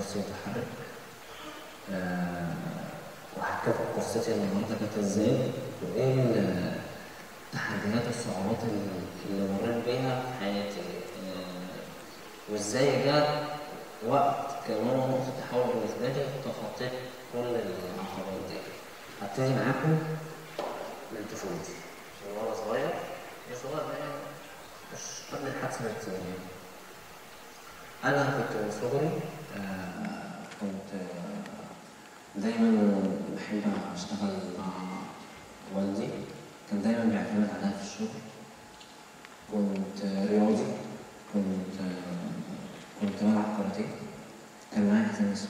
كرسي متحرك آه، وحكيت قصتي النهارده كانت ازاي وايه ال- التحديات والصعوبات اللي- اللي مريت بيها في حياتي آه، وازاي جه وقت كان هو نقطة تحول بالنسبة لي تخطيت كل العقبات دي هبتدي معاكم من طفولتي من وانا صغير مش صغير يعني مش قبل الحادثة بكتير أنا كنت من صغري آه، كنت آه، دايما بحب أشتغل مع والدي كان دايما بيعتمد عليا في الشغل كنت رياضي كنت كنت بلعب كاراتيه كان معايا حزام اسود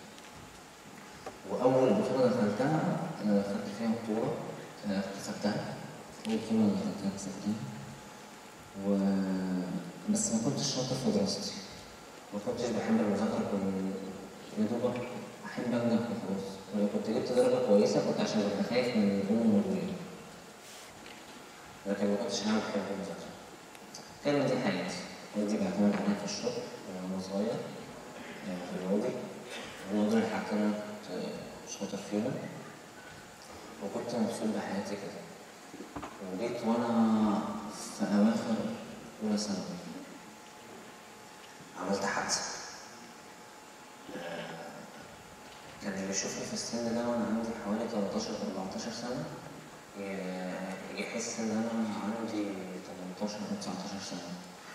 وأول بطولة دخلتها أنا دخلت فيها بطولة آه، كسبتها أول بطولة دخلتها كسبتها و بس ما كنتش شاطر في دراستي ما كنتش بحب المذاكرة كنت يا دوبك أحب أنجح وخلاص ولو كنت جبت درجة كويسة كنت عشان ببقى خايف من أمي وأبويا لكن ما كنتش أنا بحب المذاكرة كانت دي حياتي والدي بيعتمد عليا في الشغل من وأنا صغير آه، في رياضي الموضوع اللي حكيت أنا كنت شاطر فيهم وكنت مبسوط بحياتي كده وجيت وأنا في أواخر أولى ثانوي عملت حادثة آه، كان اللي يشوفني في السن ده وأنا عندي حوالي 13 14 سنة ي- يحس إن أنا عندي 18 أو 19 سنة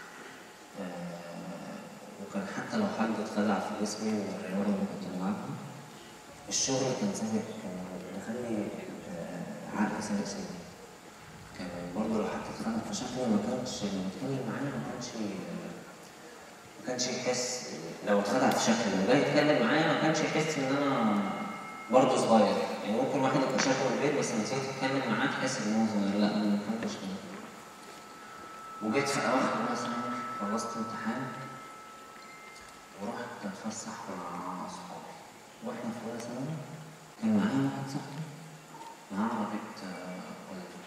آه، وكان حتى لو حد اتخدع في جسمي من الرياضة اللي كنت بلعبها الشغل كان سابق كان مخلي آه، عقلي سابق سني كان برضه لو حد اتخدع في شكلي ما كانش لما اتكلم معايا ما كانش ما كانش يحس لو اتخدع في شكلي لو جاي يتكلم معايا ما كانش يحس ان انا برضه صغير يعني ممكن واحد يبقى شكله كبير بس لما تيجي تتكلم معاه تحس ان هو صغير لا انا ما كنتش كده وجيت في اواخر اولى ثانوي خلصت امتحان ورحت اتفسح مع اصحابي واحنا في اولى ثانوي كان معايا واحد صاحبي معاه عربية آه، والده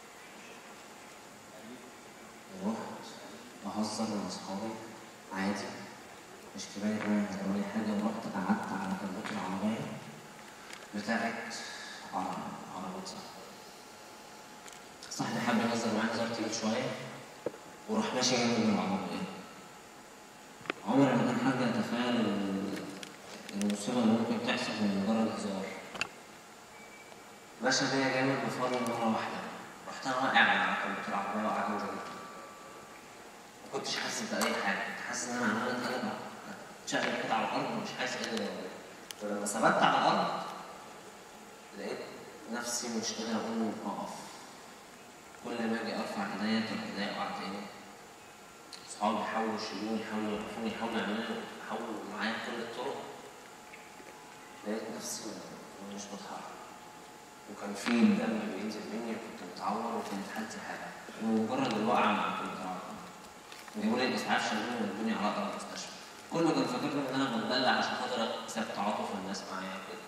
ورحت أهزر مع أصحابي عادي مش في بالي إن أنا هيجرالي حاجة ورحت قعدت على كبوت العربية بتاعت ع- عربية صاحبي صاحبي حب يهزر معايا هزار تقيل شوية وراح ماشي جنبي بالعربية عمري ما كان حد يتخيل ال- المصيبة اللي ممكن تحصل من مجرد هزار مشى بيا جامد بفضل مرة واحدة رحت أنا واقع على كبوت العربية وقعت من جنبي ما كنتش حاسس بأي حاجة كنت حاسس إن أنا عمال أتقلب أتشقلب كده على الأرض ومش حاسس إيه اللي جنبي ولما ثبت على الأرض لقيت نفسي مش قادر أقوم أقف كل ما أجي أرفع إيديا تروح إيديا أقع تاني صحابي يحاولوا يشيلوني يحاولوا يوقفوني يحاولوا يعملوا يحاولوا معايا بكل الطرق لقيت نفسي مش بتحرك وكان في دم بينزل مني وكنت متعور وكانت حالتي حاجة ومجرد الوقعة مع كنت متعور جابوا لي الإسعاف شالوني ودوني على أقرب مستشفى كله كان فاكرني إن أنا بتدلع عشان خاطر أكسب تعاطف الناس معايا كده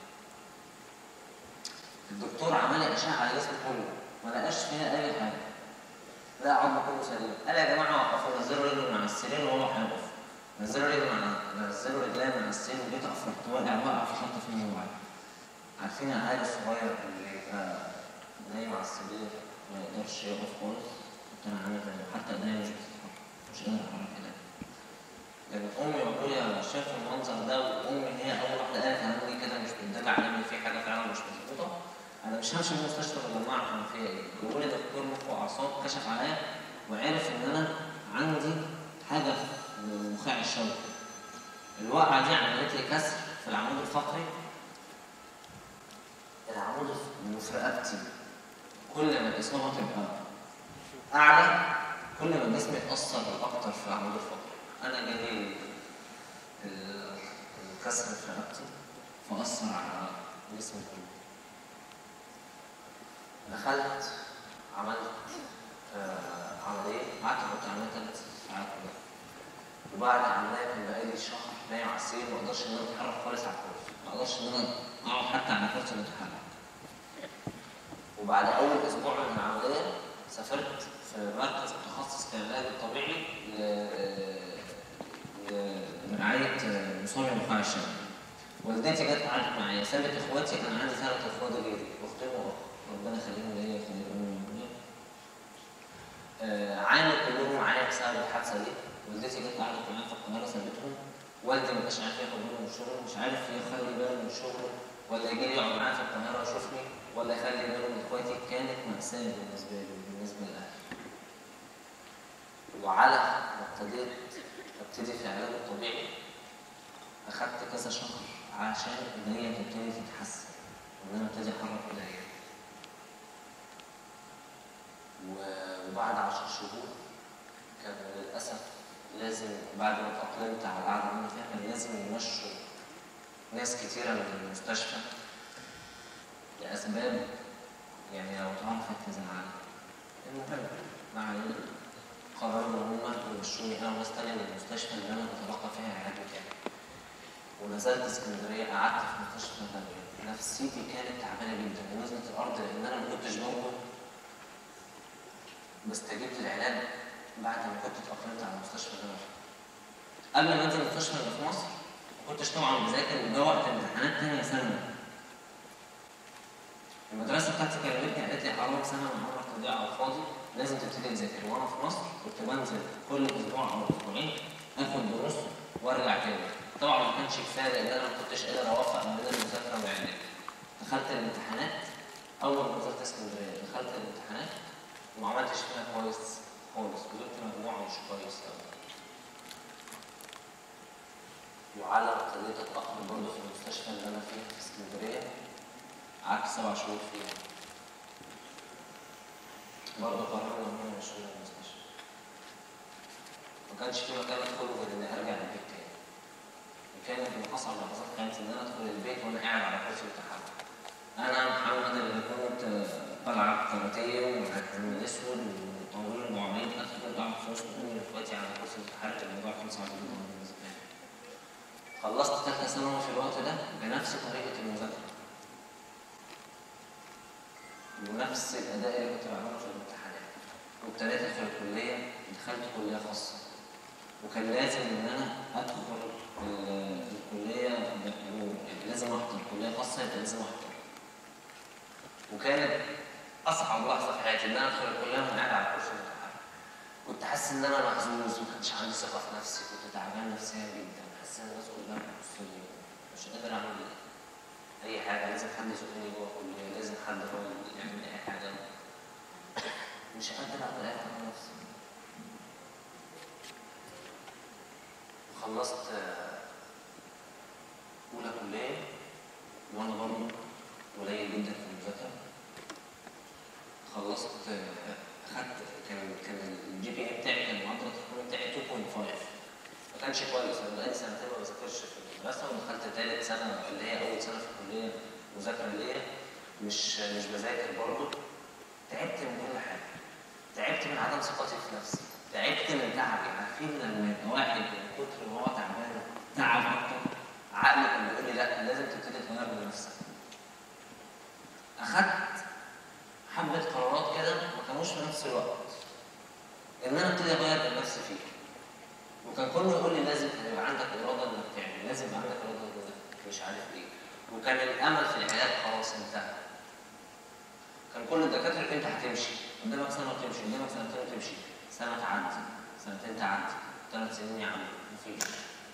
الدكتور عمل لي أشعة على جسمي كله ما لقاش فيها أي حاجة لا عظمه كله سليم قال يا جماعه وقفوا نزلوا رجله من على السرير وهو هيقف نزلوا رجله من على نزلوا رجليه من على السرير وجيت اقف رحت واقع واقع في خط فيه وقع عارفين العيل الصغير اللي يبقى نايم على السرير ما يقدرش يقف خالص كنت انا عامل زيه حتى ايديا مش بتتحرك مش قادر احرك ايديا كانت امي وابويا شافوا المنظر ده وامي هي اول واحده قالت انا ابني كده مش بتدلع على ان في حاجه فعلا مش مظبوطه انا مش همشي من المستشفى غير لما اعرف انا فيها ايه جابوا لي دكتور مخ واعصاب كشف عليا وعرف ان انا عندي حاجه في النخاع الشوكي الوقعه دي عملت لي كسر في العمود الفقري العمود اللي في رقبتي كل ما الاصابه تبقى اعلى كل ما الجسم يتاثر اكتر في العمود الفقري انا جالي ال- الكسر في رقبتي فاثر على جسمي كله دخلت عملت آه عملية قعدت كنت عملية ثلاث ساعات كده وبعد العملية كان بقالي شهر نايم على السرير ما اقدرش ان انا اتحرك خالص على الكرسي ما اقدرش ان انا اقعد حتى على كرسي متحرك وبعد اول اسبوع من العملية سافرت في مركز متخصص في العلاج الطبيعي ل- ل- لرعاية مصاب النخاع الشمالي والدتي جت قعدت معايا سابت اخواتي انا عندي ثلاث اخوات غيري اختين واخ ربنا يخليهم ليا ويخليهم لي آه عانوا كلهم معايا بسبب الحادثه دي والدتي جت قعدت معايا في القاهره سابتهم والدي ما كانش عارف ياخد باله من شغله مش عارف يخلي باله من شغله ولا يجي لي يقعد معايا في القاهره يشوفني ولا يخلي باله من اخواتي كانت مأساة بالنسبه لي بالنسبه لاهلي وعلى ما ابتديت ابتدي في العلاج الطبيعي اخدت كذا شهر عشان ان هي تبتدي تتحسن وان انا ابتدي احرك ايديا وبعد عشر شهور كان للاسف لازم بعد ما اتأقلمت على القعدة اللي أنا فيها كان لازم يمشوا ناس كتيرة من المستشفى لأسباب يعني لو تعرف تزعل المهم ما علينا قرروا إن هم يمشوني أنا وناس تانية من المستشفى اللي أنا بتلقى فيها علاج بتاعي ونزلت اسكندرية قعدت في مستشفى غالية نفسيتي كانت تعبانة جدا ونزلت الأرض لأن أنا ما كنتش برضه بستجيب للعلاج بعد ما كنت اتأقلمت على المستشفى ده قبل ما انزل المستشفى اللي في مصر ما كنتش طبعا بذاكر وده وقت امتحانات تانية ثانوي المدرسة بتاعتي كلمتني قالت لي حرام سنة من عمرك تضيع على الفاضي لازم تبتدي تذاكر وانا في مصر كنت بنزل كل اسبوع او اسبوعين اخد دروس وارجع تاني طبعا ما كانش كفايه لان انا ما كنتش قادر اوفق ما بين المذاكره والعلاج دخلت الامتحانات اول ما نزلت اسكندريه دخلت الامتحانات وما عملتش فيها كويس خالص وجبت مجموعة مش كويس أوي وعلى ما ابتديت أتأقلم برضه في المستشفى اللي أنا فيها في اسكندرية قعدت سبع شهور فيها برضه قررنا إن هم يمشوني من المستشفى ما كانش في مكان أدخله غير إني أرجع البيت تاني وكانت من أصعب لحظات حياتي إن أنا أدخل البيت وأنا قاعد على كرسي التحرك أنا محمد اللي كنت بلعب كاراتيه وحزام أسود طويل وعملية أدخل أقعد في وسط أمي وإخواتي على كرسي التحرك الموضوع كان صعب جدا بالنسبة لي. خلصت ثالثة ثانوي في الوقت ده بنفس طريقة المذاكرة. ونفس الأداء اللي كنت بعمله في الامتحانات. وابتديت أدخل الكلية دخلت كلية خاصة. وكان لازم إن أنا أدخل الكلية لازم أحضر كلية خاصة يبقى لازم أحضر. وكانت اصعب لحظه في حياتي ان انا ادخل الكليه وانا قاعد على كرسي متحرك كنت حاسس ان انا مهزوز وما كانش عندي ثقه في نفسي كنت تعبان نفسيا جدا حاسس ان الناس كلها بتبص لي مش قادر اعمل اي حاجه لازم حد يزقني جوه الكليه لازم حد هو اللي يعمل اي حاجه مش قادر اعمل اي حاجه نفسي خلصت اولى كليه وانا برضه قليل جدا في المذاكره خلصت اخدت كان كان الجي بي اي بتاعي كان معدل التقييم بتاعي 2.5 ما كانش كويس انا بقالي سنتين ما بذاكرش في المدرسه ودخلت ثالث سنه اللي هي اول سنه في الكليه مذاكره ليا مش مش بذاكر برضه تعبت من كل حاجه تعبت من عدم ثقتي في نفسي تعبت من تعبي عارفين لما يبقى واحد من كتر ما هو تعبان تعب اكتر عقلي كان بيقول لي لا لازم تبتدي تغير من نفسك اخدت حبة قرارات كده ما كانوش في نفس الوقت ان انا ابتدي اغير من نفسي فيه وكان كله يقول لي لازم يبقى عندك اراده انك تعمل لازم يبقى عندك اراده انك مش عارف ايه وكان الامل في العلاج خلاص انتهى كان كل الدكاتره انت هتمشي قدامك سنه وتمشي قدامك سنتين وتمشي سنه تعدي سنتين تعدي ثلاث سنين يا عم مفيش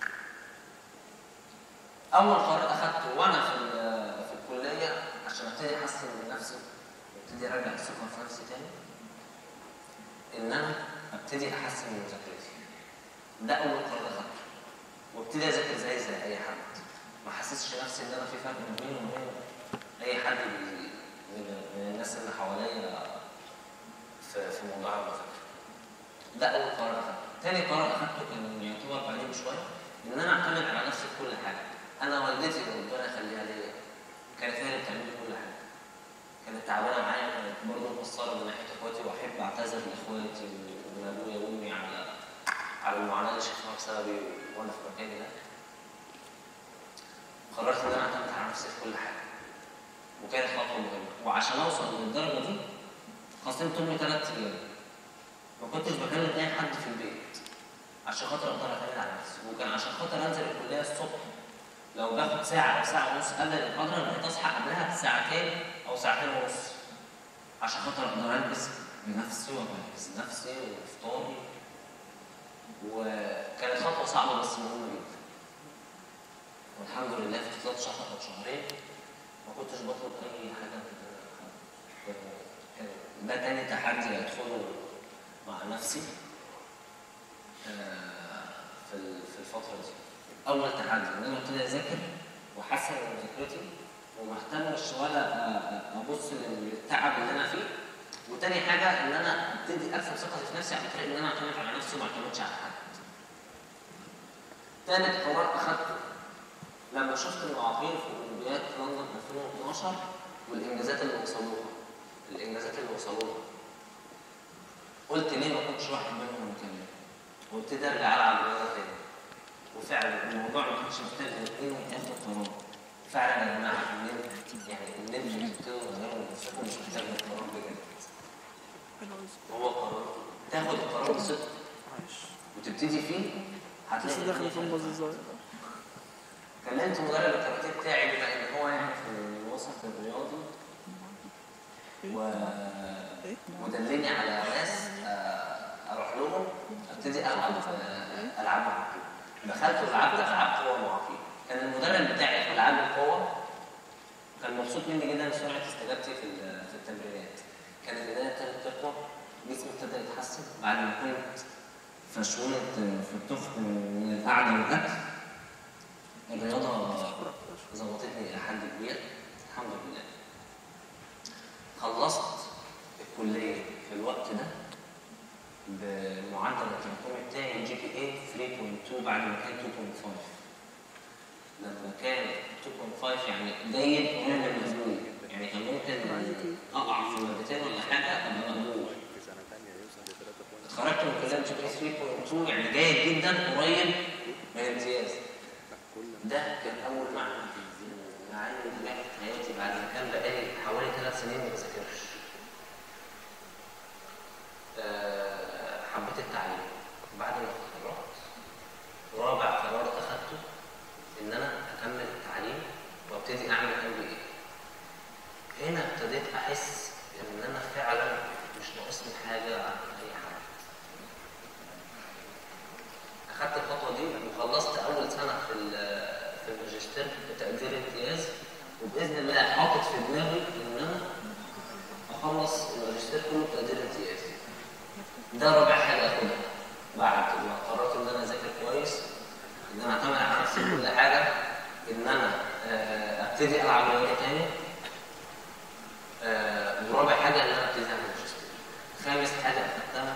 اول قرار اخدته وانا في في الكليه عشان ابتدي احسن من نفسي ابتدي ارجع الثقه في نفسي تاني ان انا ابتدي احسن من مذاكرتي ده اول قرار اخدته وابتدي اذاكر زي زي اي حد ما حسسش نفسي ان انا في فرق ما بيني وبين اي حد من الناس اللي حواليا في في موضوع المذاكره ده اول قرار اخدته تاني قرار اخدته كان يعتبر بعدين شويه ان انا اعتمد على نفسي في كل حاجه انا والدتي ربنا يخليها ليا كانت هي اللي بتعمل لي كل حاجه كانت تعبانه معايا كانت برضه مقصره من ناحيه اخواتي واحب اعتذر لاخواتي ومن ابويا وامي على على المعاناه اللي شافوها بسببي وانا في مكاني ده. قررت ان انا اعتمد على نفسي في كل حاجه. وكانت خطوه مهمه وعشان اوصل للدرجه دي خصمت امي ثلاث ايام. ما كنتش بكلم اي حد في البيت. عشان خاطر اقدر اعتمد على نفسي وكان عشان خاطر انزل الكليه الصبح لو باخد ساعه او ساعه ونص قبل المحاضره بقيت اصحى قبلها بساعتين او ساعتين ونص عشان خاطر اقدر البس بنفسي واجهز نفسي وافطاري وكانت خطوه صعبه بس مهمه جدا والحمد لله في خلال شهر او شهرين ما كنتش بطلب اي حاجه من كان ده تاني تحدي ادخله مع نفسي آه، في ال- في الفتره دي اول تحدي ان انا ابتدي اذاكر واحسن من مذاكرتي وما اهتمش ولا أ- أ- ابص للتعب اللي انا فيه وتاني حاجه ان انا ابتدي ارسم ثقتي في نفسي عن طريق ان انا اعتمد على نفسي وما اعتمدش على حد. تالت قرار اخدته لما شفت المعاقين في اولمبياد لندن 2012 والانجازات اللي وصلوها الانجازات اللي وصلوها قلت ليه ما كنتش واحد منهم كمان وابتدي ارجع العب رياضه تاني وفعلا الموضوع ما كانش محتاج غير اني اخد قرار فعلا يا جماعه النمل يعني النمل اللي بتبتدوا تغيروا من نفسكم مش محتاج غير قرار بجد هو قرار تاخد القرار بصدق وتبتدي فيه بس هتلاقي داخل الدنيا في فيها المزيزاية كلمت مدرب الكاراتيه بتاعي بما ان هو يعني في الوسط الرياضي و ودلني على ناس آه، اروح لهم ابتدي العب آه، العاب معاقين دخلت ولعبت العاب قوه معاقين كان المدرب بتاعي في العاب القوه كان مبسوط مني جدا سرعه استجابتي في ال- في التمرينات كانت البدايه ابتدت تقوى جسمي ابتدى يتحسن بعد ما كنت فشولت في التخن من القعده والاكل الرياضه ظبطتني الى حد كبير الحمد لله خلصت الكليه في الوقت ده بمعدل التراكمي بتاعي جي بي اي 3.2 بعد ما كان 2.5 لما كان 2.5 يعني جيد قريب من المقبول يعني كان ممكن اقع في مادتين ولا حاجه ابقى مقبول في سنة تانية يوصل ل 3.5 اتخرجت من كليه جي بي اي 3.2 يعني جيد جدا قريب من الامتياز كل ده كان اول معنى من معاني النجاح في حياتي بعد ما كان بقالي حوالي ثلاث سنين ما بذاكرش آه، حبيت التعليم بعد ما اتخرجت رابع قرار اخدته ان انا اكمل التعليم وابتدي اعمل ام بي اي هنا ابتديت احس ان انا فعلا مش ناقصني حاجه عن اي حد اخدت الخطوه دي وخلصت اول سنه في ال- في الماجستير بتقدير امتياز وباذن الله حاطط في دماغي ان انا اخلص الماجستير كله بتقدير امتياز ده رابع حاجه اخدها بعد ما قررت ان انا اذاكر كويس ان انا اعتمد على نفسي في كل حاجه ان انا آه، ابتدي العب رياضه تاني آه، ورابع حاجه ان انا ابتدي اعمل ماجستير خامس حاجه اخدتها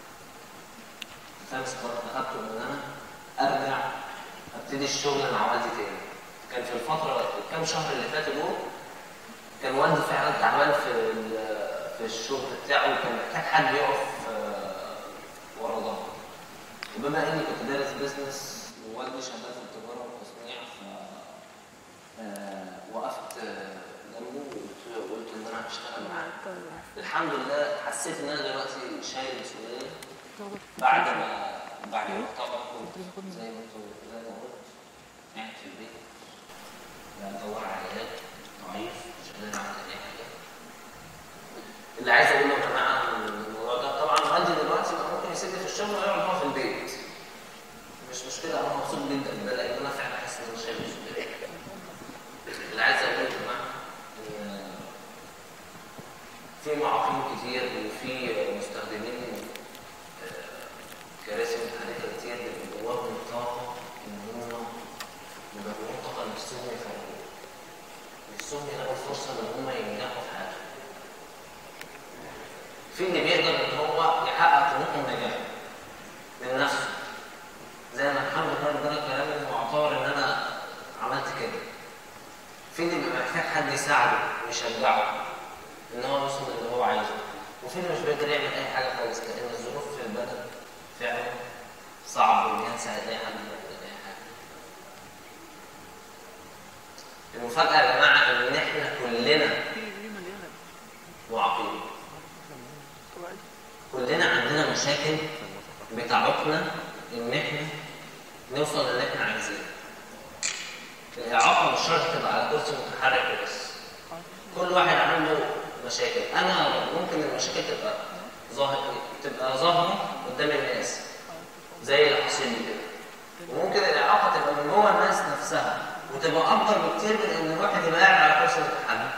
خامس قرار اخدته ان انا ارجع ابتدي الشغل مع والدي تاني كان في الفتره الكام شهر اللي فاتوا دول كان والدي فعلا تعبان في ال- في الشغل بتاعه وكان محتاج حد يقف آه، ورا ظهره وبما اني كنت دارس بيزنس ووالدي شغال في التجاره والتصنيع ف آه، وقفت آه، جنبه وقلت قلت ان انا هشتغل معاه الحمد لله حسيت ان انا دلوقتي شايل مسؤوليه بعد ما بعد ما طبعا كنت زي ما انتوا زي ما قلت قاعد في البيت بدور على علاج ضعيف مش قادر اعمل اي حاجه اللي عايز اقوله يا جماعه من الموضوع ده طبعا والدي دلوقتي بقى ممكن يسيبني في الشغل ويقعد هو في البيت مش مشكله انا مبسوط جدا بده لان انا فعلا حاسس ان انا شايل مسؤوليه اللي عايز اقوله يا جماعه ان في معاقين كتير وفي مستخدمين آه، كراسي متحركه كتير بيبقى جواهم طاقه ان هم بيبقى جواهم طاقه نفسهم يفرقوا نفسهم يلاقوا فرصه ان هم ينجحوا في حياتهم في اللي بيقدر ان هو يحقق طموحه ونجاحه من نفسه زي ما الحمد لله ربنا كرمني واعتبر ان انا عملت كده في اللي بيبقى محتاج حد يساعده ويشجعه ان هو يوصل للي هو عايزه وفي اللي مش بيقدر يعمل اي حاجه خالص لان الظروف في البلد فعلا صعب ان هي تساعد اي حد يعمل اي حاجه المفاجاه يا جماعه ان احنا كلنا في في مليانة معاقين طبيعي كلنا عندنا مشاكل بتعوقنا ان احنا نوصل للي احنا عايزينه الاعاقه مش شرط تبقى على كرسي متحرك وبس كل واحد عنده مشاكل انا ممكن المشاكل تبقى ظاهره تبقى ظاهره قدام الناس زي اللي حصل لي كده وممكن الاعاقه تبقى من جوه الناس نفسها وتبقى اكتر بكتير من ان الواحد يبقى قاعد على كرسي متحرك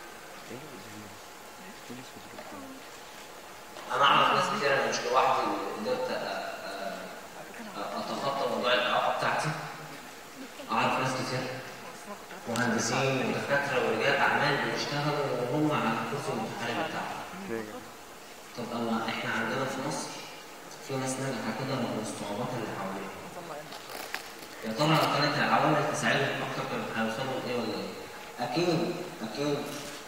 انا اعرف ناس كتير انا مش لوحدي قدرت أ- أ- أ- اتخطى موضوع الاعاقه بتاعتي اعرف ناس كتير مهندسين ودكاتره ورجال اعمال بيشتغلوا وهم على الكرسي المتحرك بتاعهم طب اما احنا عندنا في مصر في ناس ناجحه كده من الصعوبات اللي حواليهم يا ترى لو كانت العوامل تساعدهم اكتر كانوا هيوصلوا لايه ولا ايه؟ اكيد اكيد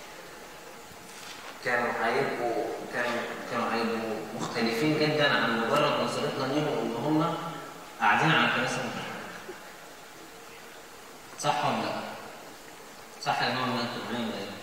كانوا هيبقوا كانوا كانوا هيبقوا مختلفين جدا عن مجرد نظرتنا ليهم ان هم قاعدين على كراسي متحركه. صح ولا لا؟ صح يا جماعه ولا انتوا معايا ولا ايه؟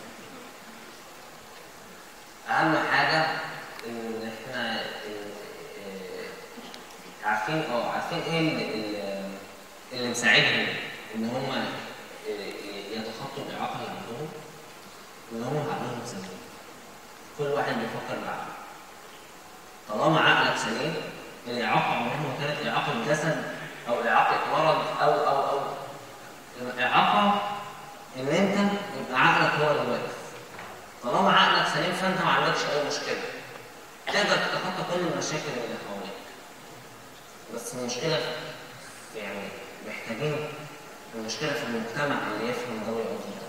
اهم حاجه ان احنا إن- إيه، عارفين اه عارفين ايه اللي, اللي- اللي مساعدهم ان هم إيه، يتخطوا الاعاقه اللي عندهم ان هم عقلهم سليم كل واحد بيفكر بعقله طالما عقلك سليم الاعاقه عمرها ما كانت اعاقه جسد او اعاقه مرض او او او الاعاقه ان انت يبقى عقلك هو اللي واقف طالما عقلك سليم فانت ما عندكش اي مشكله تقدر تتخطى كل المشاكل اللي حواليك بس المشكله في يعني محتاجين المشكله في المجتمع اللي يفهم ده ويقدر ده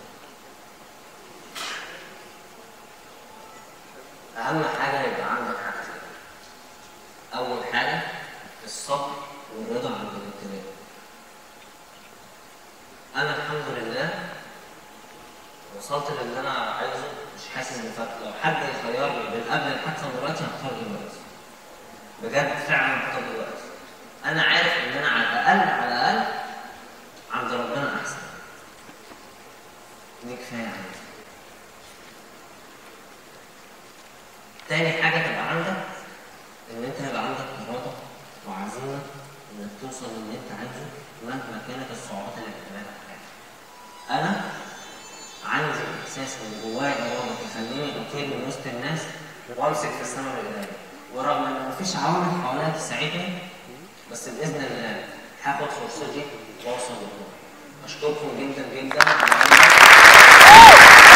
اهم حاجه يبقى عندك حاجتين اول حاجه الصبر والرضا عند الابتلاء انا الحمد لله وصلت للي انا عايزه مش حاسس بفرق لو حد يخيرني بين قبل الحادثه ودلوقتي هختار دلوقتي بجد فعلا هختار دلوقتي انا عارف ان انا على الاقل على الاقل عند ربنا احسن دي كفايه عندي تاني حاجه تبقى عندك ان انت يبقى عندك اراده وعزيمه انك توصل للي انت عايزه مهما كانت الصعوبات اللي بتقابلك في حياتك. انا عندي احساس ان جوايا اراده تخليني اطير من وسط الناس وامسك في السماء بايديا ورغم ان مفيش عوامل حواليا تساعدني بس باذن الله هاخد فرصتي واوصل للنور اشكركم جدا جدا